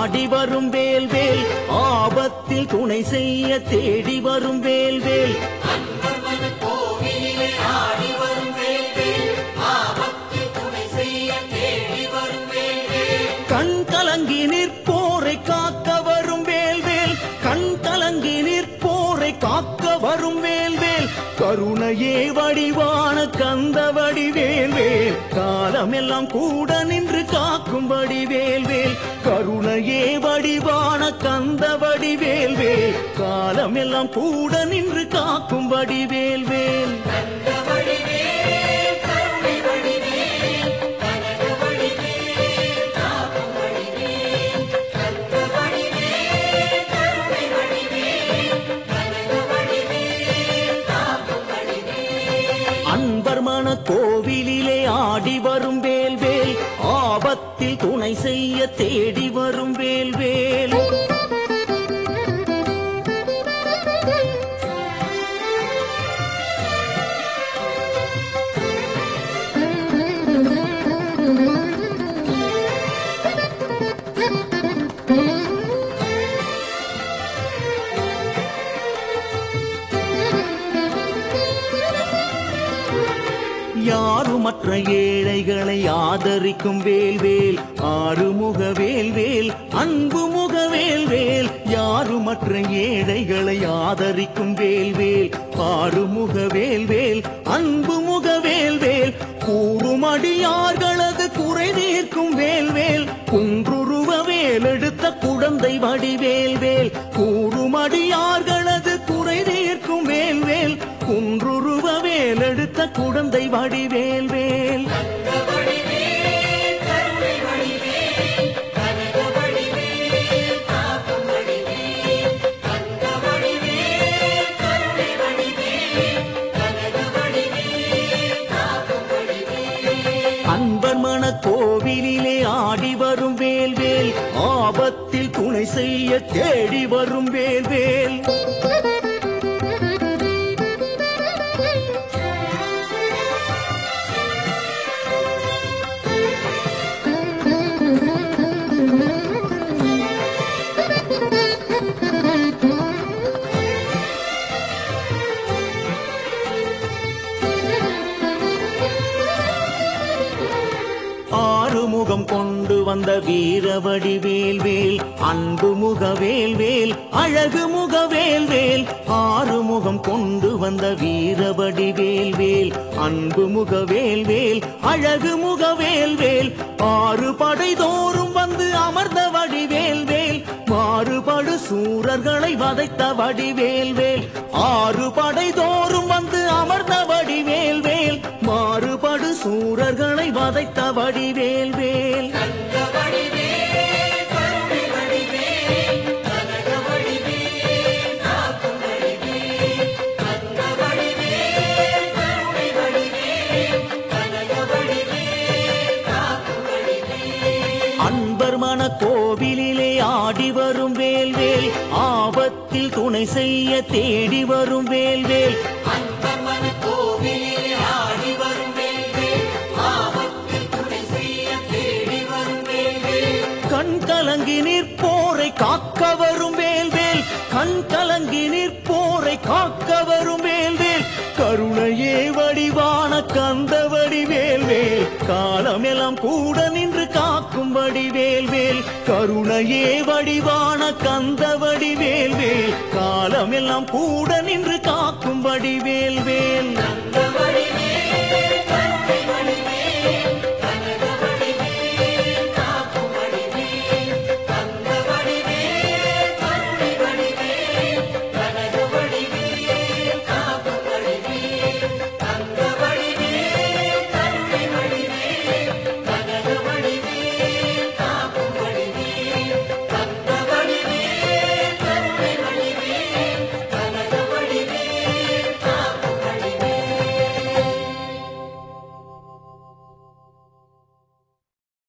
ஆடி வரும் வேல் வேல் ஆபத்தில் துணை செய்ய தேடி வரும் வேல் வேல் கண் கலங்கி நிற்போரை காக்க வரும் வேல் வேல் கண் கலங்கி நிற்போரை காக்க வரும் வேல் வேல் கருணையே வடிவான கந்த வடிவேல் வேல் காலமெல்லாம் கூட நின்று காக்கும்படி வேல் வேல் கருணையே வடிவான கந்த வடிவேல் வேல் காலமெல்லாம் கூட நின்று காக்கும்படி வேல் வேல் அன்பர் மன கோவிலிலே ஆடி வரும் வேல் வேல் ஆபத்தில் துணை செய்ய தேடி வரும் வேல் வேல் யாருமற்ற ஏழைகளை ஆதரிக்கும் வேல் வேல் ஆறுமுக வேல் வேல் அன்பு முக வேல் வேல் யாருமற்ற ஏழைகளை ஆதரிக்கும் வேல் வேல் ஆறுமுக வேல் வேல் அன்பு முக வேல் வேல் கூடுமடியார்களது குறை தீர்க்கும் வேல் வேல் குன்றுருவ வேல் எடுத்த குழந்தை வடிவேல் வேல் கூடுமடியார்களது குறை தீர்க்கும் வேல் வேல் குன்றுருவ வேல் எடுத்த குழந்தை வடிவேல் வேல் அன்பர் மன கோவிலிலே ஆடி வரும் வேல் வேல் ஆபத்தில் துணை செய்ய தேடி வரும் வேல் வேல் ஆறுமுகம் கொண்டு வந்த வீரவடி வேல் வேல் அன்பு முக வேல் வேல் அழகு முக வேல் வேல் ஆறுமுகம் கொண்டு வந்த வீரவடி வேல் வேல் அன்பு முக வேல் வேல் அழகு முக வேல் வேல் ஆறு படை தோறும் வந்து அமர்ந்த வடிவேல் வேல் மாறுபடு சூரர்களை வதைத்த வடிவேல் வேல் ஆறு படை தோறும் வந்து அமர்ந்த வடிவேல் வேல் மாறுபடு சூரர்களை வதைத்த வடிவேல் வேல் அன்பர் மன கோவிலிலே ஆடி வரும் வேல் வேல் ஆபத்தில் துணை செய்ய தேடி வரும் வேல் வேல் கண் கலங்கி நிற்போரை காக்க வரும் வேல் வேல் கண் கலங்கி நிற்போரை காக்க வரும் வேல் வேல் கருணையே வடிவான கந்த வடிவேல் வேல் காலமெல்லாம் கூட நின்று காக்கும் வடிவேல் வேல் கருணையே வடிவான கந்த வடிவேல் வேல் காலமெல்லாம் கூட நின்று